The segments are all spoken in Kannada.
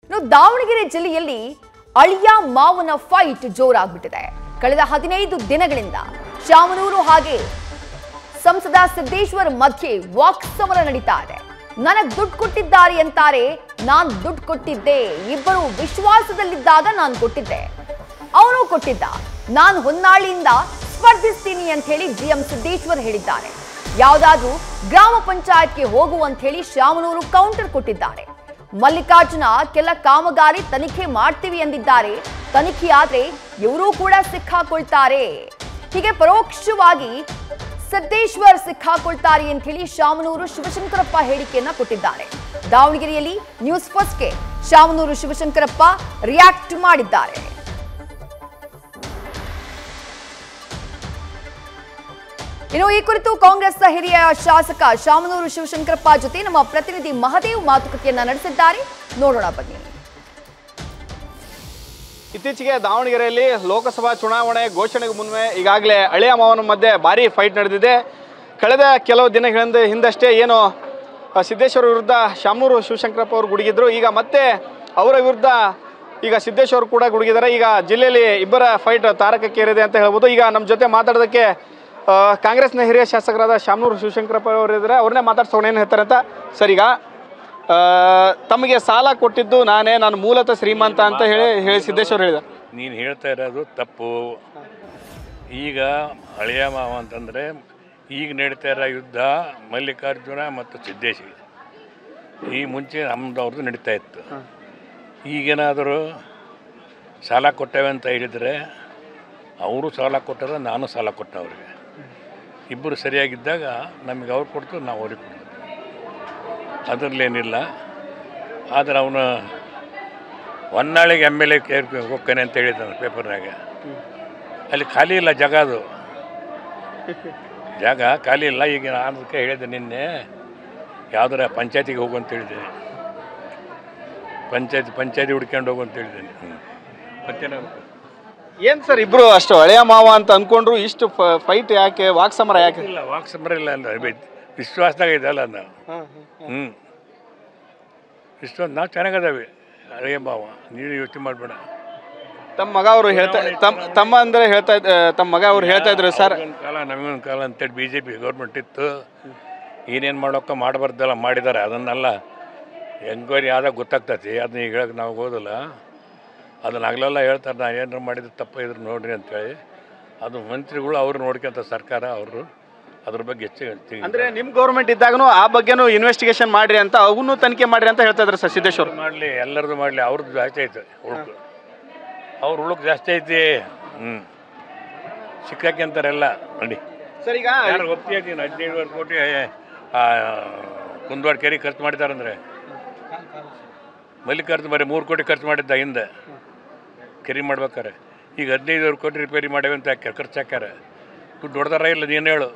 ಇನ್ನು ದಾವಣಗೆರೆ ಜಿಲ್ಲೆಯಲ್ಲಿ ಅಳಿಯ ಮಾವನ ಫೈಟ್ ಜೋರಾಗ್ಬಿಟ್ಟಿದೆ ಕಳೆದ ಹದಿನೈದು ದಿನಗಳಿಂದ ಶಾಮನೂರು ಹಾಗೆ ಸಂಸದ ಸಿದ್ದೇಶ್ವರ್ ಮಧ್ಯೆ ವಾಕ್ಸಮರ ನಡೀತಾ ಇದೆ ನನಗ್ ದುಡ್ಡು ಕೊಟ್ಟಿದ್ದಾರೆ ಅಂತಾರೆ ನಾನ್ ದುಡ್ಡು ಕೊಟ್ಟಿದ್ದೆ ಇಬ್ಬರು ವಿಶ್ವಾಸದಲ್ಲಿದ್ದಾಗ ನಾನು ಕೊಟ್ಟಿದ್ದೆ ಅವನು ಕೊಟ್ಟಿದ್ದ ನಾನು ಹೊನ್ನಾಳಿಯಿಂದ ಸ್ಪರ್ಧಿಸ್ತೀನಿ ಅಂತ ಹೇಳಿ ಜಿಎಂ ಸಿದ್ದೇಶ್ವರ್ ಹೇಳಿದ್ದಾರೆ ಯಾವ್ದಾದ್ರೂ ಗ್ರಾಮ ಪಂಚಾಯತ್ಗೆ ಹೋಗು ಅಂತ ಹೇಳಿ ಶಾಮನೂರು ಕೌಂಟರ್ ಕೊಟ್ಟಿದ್ದಾರೆ ಮಲ್ಲಿಕಾರ್ಜುನ ಕೆಲ ಕಾಮಗಾರಿ ತನಿಖೆ ಮಾಡ್ತೀವಿ ಎಂದಿದ್ದಾರೆ ತನಿಖೆ ಆದ್ರೆ ಇವರೂ ಕೂಡ ಸಿಕ್ಕಾಕೊಳ್ತಾರೆ ಹೀಗೆ ಪರೋಕ್ಷವಾಗಿ ಸಿದ್ದೇಶ್ವರ್ ಸಿಕ್ಕಾಕೊಳ್ತಾರೆ ಅಂತ ಹೇಳಿ ಶಾಮನೂರು ಶಿವಶಂಕರಪ್ಪ ಹೇಳಿಕೆಯನ್ನ ಕೊಟ್ಟಿದ್ದಾರೆ ದಾವಣಗೆರೆಯಲ್ಲಿ ನ್ಯೂಸ್ ಫಸ್ಟ್ಗೆ ಶಾಮನೂರು ಶಿವಶಂಕರಪ್ಪ ರಿಯಾಕ್ಟ್ ಮಾಡಿದ್ದಾರೆ ಇನ್ನು ಈ ಕುರಿತು ಕಾಂಗ್ರೆಸ್ ಹಿರಿಯ ಶಾಸಕ ಶಾಮನೂರು ಶಿವಶಂಕರಪ್ಪ ಜೊತೆ ನಮ್ಮ ಪ್ರತಿನಿಧಿ ಮಹದೇವ್ ಮಾತುಕತೆಯನ್ನ ನಡೆಸಿದ್ದಾರೆ ನೋಡೋಣ ಬನ್ನಿ ಇತ್ತೀಚೆಗೆ ದಾವಣಗೆರೆಯಲ್ಲಿ ಲೋಕಸಭಾ ಚುನಾವಣೆ ಘೋಷಣೆಗೆ ಮುನ್ನೆ ಈಗಾಗಲೇ ಹಳೆಯ ಮಾವನ ಮಧ್ಯೆ ಭಾರಿ ಫೈಟ್ ನಡೆದಿದೆ ಕಳೆದ ಕೆಲವು ದಿನಗಳಿಂದ ಹಿಂದಷ್ಟೇ ಏನು ಆ, ಸಿದ್ದೇಶ್ವರ ವಿರುದ್ಧ ಶಾಮೂರು ಶಿವಶಂಕರಪ್ಪ ಅವರು ಗುಡುಗಿದ್ರು ಈಗ ಮತ್ತೆ ಅವರ ವಿರುದ್ಧ ಈಗ ಸಿದ್ದೇಶ್ವರ್ ಕೂಡ ಗುಡುಗಿದ್ದಾರೆ ಈಗ ಜಿಲ್ಲೆಯಲ್ಲಿ ಇಬ್ಬರ ಫೈಟ್ ತಾರಕಕ್ಕೇರಿದೆ ಅಂತ ಹೇಳ್ಬೋದು ಈಗ ನಮ್ಮ ಜೊತೆ ಮಾತಾಡೋದಕ್ಕೆ ಆ, ಕಾಂಗ್ರೆಸ್ನ ಹಿರಿಯ ಶಾಸಕರಾದ ಶಾಮನೂರು ಶಿವಶಂಕರಪ್ಪ ಅವರು ಇದ್ದಾರೆ ಅವ್ರನ್ನೇ ಮಾತಾಡ್ಸೋಣ ಏನು ಹೇಳ್ತಾರೆ ಅಂತ ಸರ್ ಈಗ ಆ, ತಮಗೆ ಸಾಲ ಕೊಟ್ಟಿದ್ದು ನಾನೇ ನಾನು ಮೂಲತಃ ಶ್ರೀಮಂತ ಅಂತ ಹೇಳಿ ಹೇಳಿ ಸಿದ್ದೇಶ್ವರ್ ಹೇಳಿದ್ದಾರೆ ನೀನು ಹೇಳ್ತಾ ಇರೋದು ತಪ್ಪು ಈಗ ಹಳೆಯ ಮಾವ ಅಂತಂದರೆ ಈಗ ನಡೀತಾ ಇರೋ ಯುದ್ಧ ಮಲ್ಲಿಕಾರ್ಜುನ ಮತ್ತು ಸಿದ್ದೇಶಿ ಈ ಮುಂಚೆ ನಮ್ಮದವ್ರದ್ದು ನಡೀತಾ ಇತ್ತು ಈಗೇನಾದರೂ ಸಾಲ ಕೊಟ್ಟೇವೆ ಅಂತ ಹೇಳಿದರೆ ಅವರು ಸಾಲ ಕೊಟ್ಟಾರ ನಾನು ಸಾಲ ಕೊಟ್ಟ ಅವ್ರಿಗೆ ಇಬ್ಬರು ಸರಿಯಾಗಿದ್ದಾಗ ನಮಗೆ ಅವ್ರು ಕೊಡ್ತು ನಾವು ಅವ್ರಿಗೆ ಕೊಡ್ತೀವಿ ಅದರಲ್ಲೇನಿಲ್ಲ ಆದರೆ ಅವನು ಹೊನ್ನಾಳಿಗೆ ಎಮ್ ಎಲ್ ಎ ಕೇರ್ ಹೋಗ್ತಾನೆ ಅಂತ ಹೇಳಿದ್ದಾನೆ ಪೇಪರ್ನಾಗ ಅಲ್ಲಿ ಖಾಲಿ ಇಲ್ಲ ಜಾಗ ಅದು ಜಾಗ ಖಾಲಿ ಇಲ್ಲ ಈಗ ನಾನು ಅದಕ್ಕೆ ಹೇಳಿದ್ದೆ ನಿನ್ನೆ ಯಾವ್ದಾರ ಪಂಚಾಯತಿಗೆ ಹೋಗು ಅಂತ ಹೇಳಿದ್ದೆ ಪಂಚಾಯತಿ ಪಂಚಾಯತಿ ಹುಡ್ಕೊಂಡು ಹೋಗು ಅಂತ ಹೇಳಿದ್ದೇನೆ ಹ್ಞೂ ಮತ್ತೇನಾಗುತ್ತೆ ಏನ್ ಸರ್ ಇಬ್ರು ಅಷ್ಟು ಹಳೆಯ ಮಾವ ಅಂತ ಅನ್ಕೊಂಡ್ರು ಇಷ್ಟು ಫೈಟ್ ಯಾಕೆ ವಾಕ್ಸಮರ ಯಾಕೆ ಇಲ್ಲ ವಾಕ್ ಸಮರ ಇಲ್ಲ ಅಲ್ಲ ಬೆ- ವಿಶ್ವಾಸದಾಗ ಇದಲ್ಲ ನಾವು ಹ್ಞೂ ವಿಶ್ವಾಸ ನಾವು ಚೆನ್ನಾಗದಾವೆ ಹಳೆಯ ಭಾವ ನೀನು ಯೋಚನೆ ಮಾಡಬೇಡ ತಮ್ಮ ಮಗ ಅವರು ಹೇಳ್ತಾ ತಮ್ಮ ತಮ್ಮ ಅಂದ್ರೆ ಹೇಳ್ತಾ ಇದ್ದ ತಮ್ಮ ಮಗ ಅವ್ರು ಹೇಳ್ತಾ ಇದ್ರು ಸರ್ ಅವ್ರಿಗೊಂದು ಕಾಲ ನಮಗೊಂದು ಕಾಲ ಅಂತೇಳಿ ಬಿ ಜೆ ಪಿ ಗೌರ್ಮೆಂಟ್ ಇತ್ತು ಏನೇನು ಮಾಡೋಕೆ ಮಾಡಬಾರ್ದಲ್ಲ ಮಾಡಿದ್ದಾರೆ ಅದನ್ನೆಲ್ಲ ಎಂಕ್ವೈರಿ ಆದಾಗ ಗೊತ್ತಾಗ್ತೈತಿ ಅದನ್ನ ಈಗ ಹೇಳಕ್ಕೆ ನಾವು ಹೋದಲ್ಲ ಅದನ್ನ ಹಗಲೆಲ್ಲ ಹೇಳ್ತಾರೆ ನಾ ಏನಾರು ಮಾಡಿದ್ರೆ ತಪ್ಪು ಇದ್ರೆ ನೋಡ್ರಿ ಅಂತೇಳಿ ಅದು ಮಂತ್ರಿಗಳು ಅವರು ನೋಡ್ಕೊಂತ ಸರ್ಕಾರ ಅವರು ಅದ್ರ ಬಗ್ಗೆ ಹೆಚ್ಚು ಅಂದ್ರೆ ನಿಮ್ ಗೌರ್ಮೆಂಟ್ ಇದ್ದಾಗನು ಆ ಬಗ್ಗೆನೂ ಇನ್ವೆಸ್ಟಿಗೇಷನ್ ಮಾಡ್ರಿ ಅಂತ ಅವನು ತನಿಖೆ ಮಾಡ್ರಿ ಅಂತ ಹೇಳ್ತಾ ಇದ್ರು ಸರ್ ಸಿದ್ದೇಶ್ವರ್ ಮಾಡಲಿ ಎಲ್ಲರದು ಮಾಡಲಿ ಅವ್ರದ್ದು ಜಾಸ್ತಿ ಐತೆ ಉಳುಕು ಅವ್ರ ಉಳುಕು ಜಾಸ್ತಿ ಐತಿ ಹ್ಞೂ ಸಿಕ್ಕಾಕ್ಯಂತಾರೆಲ್ಲ ನೋಡಿ ಸರ್ ಈಗ ಯಾರು ಒಪ್ಪಿಗೆ ನೀನು ಹದಿನೈದುವರೆ ಕೋಟಿ ಆ, ಕುಂದವಾಡ ಕೆರೆ ಖರ್ಚು ಮಾಡಿದಾರಂದ್ರೆ ಮಲ್ಲಿಕಾರ್ಜುನ ಬರೀ ಮೂರು ಕೋಟಿ ಖರ್ಚು ಮಾಡಿದ್ದ ಹಿಂದೆ ಕೆರೆ ಮಾಡ್ಬೇಕಾರೆ ಈಗ ಹದಿನೈದುವರೆ ಕೋಟಿ ರಿಪೇರಿ ಮಾಡೇವೆ ಅಂತ ಹಾಕ್ಯಾರ ಖರ್ಚು ಹಾಕ್ಯಾರ ದುಡ್ಡು ಹೊಡೆದಾರ ಇಲ್ಲ ನೀನು ಹೇಳು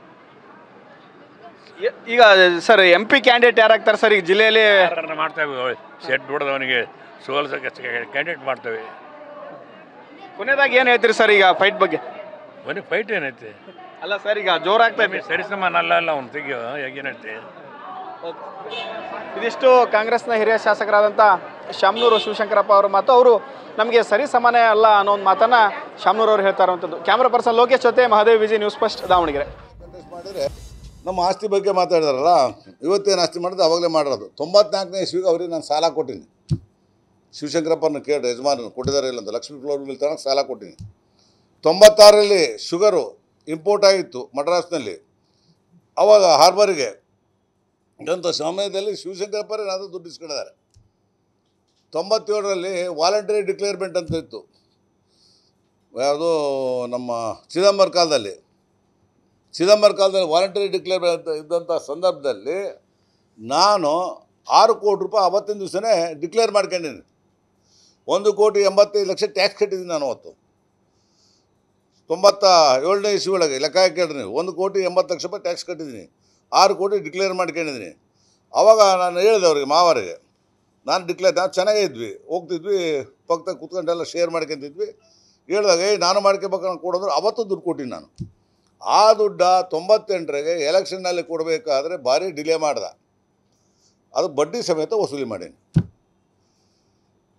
ಈಗ ಸರ್ ಎಂ ಪಿ ಕ್ಯಾಂಡಿಡೇಟ್ ಯಾರಾಗ್ತಾರೆ ಸರ್ ಈಗ ಜಿಲ್ಲೆಯಲ್ಲಿ ಯಾರನ್ನ ಮಾಡ್ತೇವೆ ಶೆಡ್ ಹೊಡೆದವನಿಗೆ ಸೋಲ್ಸಕ್ಕೆ ಕ್ಯಾಂಡಿಡೇಟ್ ಮಾಡ್ತೇವೆ ಕೊನೆಯದಾಗಿ ಏನು ಹೇಳ್ತೀರಿ ಸರ್ ಈಗ ಫೈಟ್ ಬಗ್ಗೆ ಬನ್ನಿ ಫೈಟ್ ಏನೈತಿ ಅಲ್ಲ ಸರ್ ಈಗ ಜೋರಾಗ್ತಾ ಇದೆ ಸರಿಸಮಾನ ಅಲ್ಲ ಅಲ್ಲ ಅವ್ನು ತೆಗಿಯೋ ಹೇಗೇನೈತಿ ಇದಿಷ್ಟು ಕಾಂಗ್ರೆಸ್ನ ಹಿರಿಯ ಶಾಸಕರಾದಂಥ ಶಾಮನೂರು ಶಿವಶಂಕರಪ್ಪ ಅವರು ಮಾತು ಅವರು ನಮಗೆ ಸರಿ ಸಮಾನ ಅಲ್ಲ ಅನ್ನೋ ಒಂದು ಮಾತನ್ನ ಶಾಮನೂರು ಅವರು ಹೇಳ್ತಾ ಇರುವಂಥದ್ದು ಕ್ಯಾಮ್ರಾ ಪರ್ಸನ್ ಲೋಕೇಶ್ ಜೊತೆ Mahadev Vijay news first Davangere contest ಮಾಡಿದರೆ ನಮ್ಮ ಆಸ್ತಿ ಬಗ್ಗೆ ಮಾತಾಡಿದಾರಲ್ಲ ಇವತ್ತೇನು ಆಸ್ತಿ ಮಾಡಿದ್ರೆ ಅವಾಗಲೇ ಮಾಡಿರೋದು ತೊಂಬತ್ನಾಲ್ಕನೇ ಇಸ್ವಿಗೆ ಅವ್ರಿಗೆ ನಾನು ಸಾಲ ಕೊಟ್ಟೀನಿ ಶಿವಶಂಕರಪ್ಪನ ಕೇಳಿ ಯಜಮಾನರು ಕೊಟ್ಟಿದ್ದಾರೆ ಇಲ್ಲ ಅಂತ ಲಕ್ಷ್ಮೀ ಫ್ಲೋರ್ ಮಿಲ್ ತನಕ ಸಾಲ ಕೊಟ್ಟೀನಿ ತೊಂಬತ್ತಾರರಲ್ಲಿ ಶುಗರು ಇಂಪೋರ್ಟ್ ಆಗಿತ್ತು ಮಡ್ರಾಸ್ನಲ್ಲಿ ಅವಾಗ ಹಾರ್ಬರಿಗೆ ಅಂಥ ಸಮಯದಲ್ಲಿ ಶಿವಶಂಕರಪ್ಪರೇ ನಾನು ದುಡ್ಡು ಇಸ್ಕೊಂಡಿದ್ದಾರೆ ತೊಂಬತ್ತೇಳರಲ್ಲಿ ವಾಲಂಟರಿ ಡಿಕ್ಲೇರ್ಮೆಂಟ್ ಅಂತ ಇತ್ತು ಯಾವುದು ನಮ್ಮ ಚಿದಂಬರ ಕಾಲದಲ್ಲಿ ಚಿದಂಬರ ಕಾಲದಲ್ಲಿ ವಾಲಂಟರಿ ಡಿಕ್ಲೇರ್ ಇದ್ದಂಥ ಸಂದರ್ಭದಲ್ಲಿ ನಾನು ಆರು ಕೋಟಿ ರೂಪಾಯಿ ಅವತ್ತಿನ ದಿವಸನೇ ಡಿಕ್ಲೇರ್ ಮಾಡ್ಕೊಂಡಿದ್ದೀನಿ ಒಂದು ಕೋಟಿ ಎಂಬತ್ತೈದು ಲಕ್ಷ ಟ್ಯಾಕ್ಸ್ ಕಟ್ಟಿದ್ದೀನಿ ನಾನು ಅವತ್ತು ತೊಂಬತ್ತ ಏಳನೇ ಇಸ್ವಿ ಒಳಗೆ ಲೆಕ್ಕ ಹಾಕಿಡ್ರಿ ನೀವು ಒಂದು ಕೋಟಿ ಎಂಬತ್ತು ಲಕ್ಷ ರೂಪಾಯಿ ಟ್ಯಾಕ್ಸ್ ಕಟ್ಟಿದ್ದೀನಿ ಆರು ಕೋಟಿ ಡಿಕ್ಲೇರ್ ಮಾಡ್ಕೊಂಡಿದ್ದೀನಿ ಅವಾಗ ನಾನು ಹೇಳಿದೆ ಅವ್ರಿಗೆ ಮಾವರಿಗೆ ನಾನು ಡಿಕ್ಲೇರ್ ನಾವು ಚೆನ್ನಾಗೇ ಇದ್ವಿ ಹೋಗ್ತಿದ್ವಿ ಪಕ್ಕದಾಗ ಕೂತ್ಕೊಂಡೆಲ್ಲ ಶೇರ್ ಮಾಡ್ಕೊಂತಿದ್ವಿ ಹೇಳಿದಾಗ ಏಯ್ ನಾನು ಮಾಡ್ಕೋಬೇಕು ಕೊಡೋದ್ರು ಅವತ್ತು ದುಡ್ಡು ಕೊಟ್ಟಿನಿ ನಾನು ಆ ದುಡ್ಡ ತೊಂಬತ್ತೆಂಟರಿಗೆ ಎಲೆಕ್ಷನ್ನಲ್ಲಿ ಕೊಡಬೇಕಾದ್ರೆ ಭಾರಿ ಡಿಲೇ ಮಾಡ್ದ ಅದು ಬಡ್ಡಿ ಸಮೇತ ವಸೂಲಿ ಮಾಡೀನಿ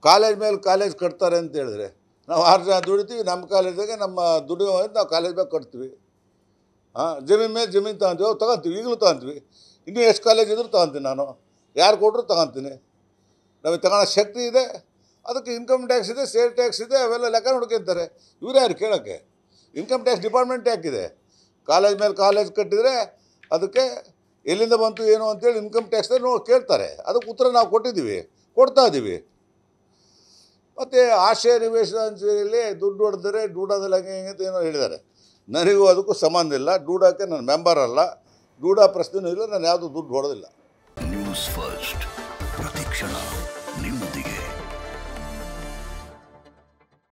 ಕಾಲೇಜ್ ಮೇಲೆ ಕಾಲೇಜ್ ಕಟ್ತಾರೆ ಅಂತ ಹೇಳಿದ್ರೆ ನಾವು ಆರು ಜನ ದುಡಿತೀವಿ ನಮ್ಮ ಕಾಲೇಜಾಗೆ ನಮ್ಮ ದುಡಿಯೋ ನಾವು ಕಾಲೇಜ್ ಮೇಲೆ ಕಟ್ತೀವಿ ಹಾಂ ಜಮೀನು ಮೇಲೆ ಜಮೀನು ತಗೊಂತೀವಿ ಅವು ತಗೊಂತೀವಿ ಈಗಲೂ ತಗೊಂತೀವಿ ಇನ್ನೂ ಎಷ್ಟು ಕಾಲೇಜ್ ಇದ್ರೂ ತಗೊಂತೀನಿ ನಾನು ಯಾರು ಕೊಟ್ಟರು ತಗೊಂತೀನಿ ನಮಗೆ ತಗೊಳ್ಳೋ ಶಕ್ತಿ ಇದೆ ಅದಕ್ಕೆ ಇನ್ಕಮ್ ಟ್ಯಾಕ್ಸ್ ಇದೆ ಸೇಲ್ ಟ್ಯಾಕ್ಸ್ ಇದೆ ಅವೆಲ್ಲ ಲೆಕ್ಕ ನೋಡ್ಕೊತಾರೆ ಇವ್ರು ಯಾರು ಕೇಳೋಕ್ಕೆ ಇನ್ಕಮ್ ಟ್ಯಾಕ್ಸ್ ಡಿಪಾರ್ಟ್ಮೆಂಟ್ ಯಾಕಿದೆ ಕಾಲೇಜ್ ಮೇಲೆ ಕಾಲೇಜ್ ಕಟ್ಟಿದರೆ ಅದಕ್ಕೆ ಎಲ್ಲಿಂದ ಬಂತು ಏನು ಅಂತೇಳಿ ಇನ್ಕಮ್ ಟ್ಯಾಕ್ಸ್ ನೋ ಕೇಳ್ತಾರೆ ಅದಕ್ಕೆ ಉತ್ತರ ನಾವು ಕೊಟ್ಟಿದ್ದೀವಿ ಕೊಡ್ತಾ ಇದ್ದೀವಿ ಮತ್ತು ಆಶಯ ನಿವೇಶನದಲ್ಲಿ ದುಡ್ಡು ಹೊಡೆದರೆ ಡೂಡಾದಲ್ಲಿ ಹಂಗೆ ಹಿಂಗೆ ಅಂತ ಏನೋ ಹೇಳಿದ್ದಾರೆ ನನಗೂ ಅದಕ್ಕೂ ಸಂಬಂಧ ಇಲ್ಲ ಡೂಡಾಕ್ಕೆ ನಾನು ಮೆಂಬರ್ ಅಲ್ಲ ಡೂಡಾ ಪ್ರಶ್ನೆನೂ ಇಲ್ಲ ನಾನು ಯಾವುದೂ ದುಡ್ಡು ಹೊಡೆದಿಲ್ಲ ನ್ಯೂಸ್ ಫಸ್ಟ್